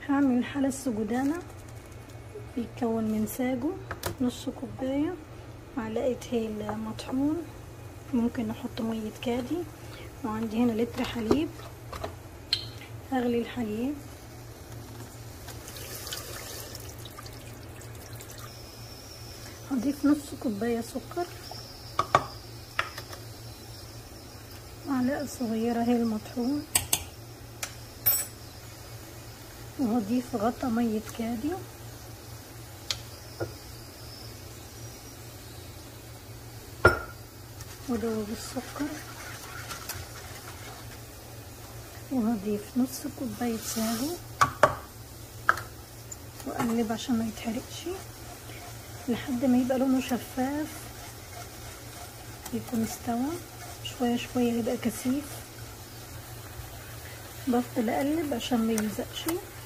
هعمل حلا السجودانة بيتكون من ساجو نص كوباية معلقة هيل مطحون ممكن نحط مية كادي وعندي هنا لتر حليب اغلي الحليب هضيف نص كوباية سكر معلقة صغيرة هيل مطحون وهضيف غطا مية كادي ودوب السكر وهضيف نص كوباية ساهو واقلب عشان ما يتحرقش لحد ما يبقى لونه شفاف يكون استوى شوية شوية يبقى كثيف بفضل اقلب عشان ما يلزقش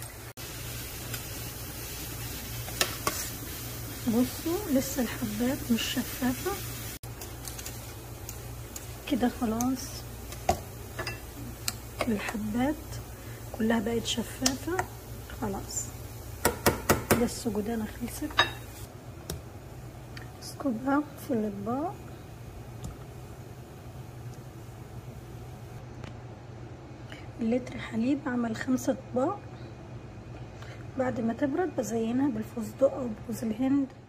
بصوا لسه الحبات مش شفافة كده خلاص الحبات كلها بقت شفافة خلاص كده السجودانة خلصت اسكبها في الاطباق لتر حليب عمل خمسة اطباق بعد ما تبرد بزينها بالفستق او بجوز الهند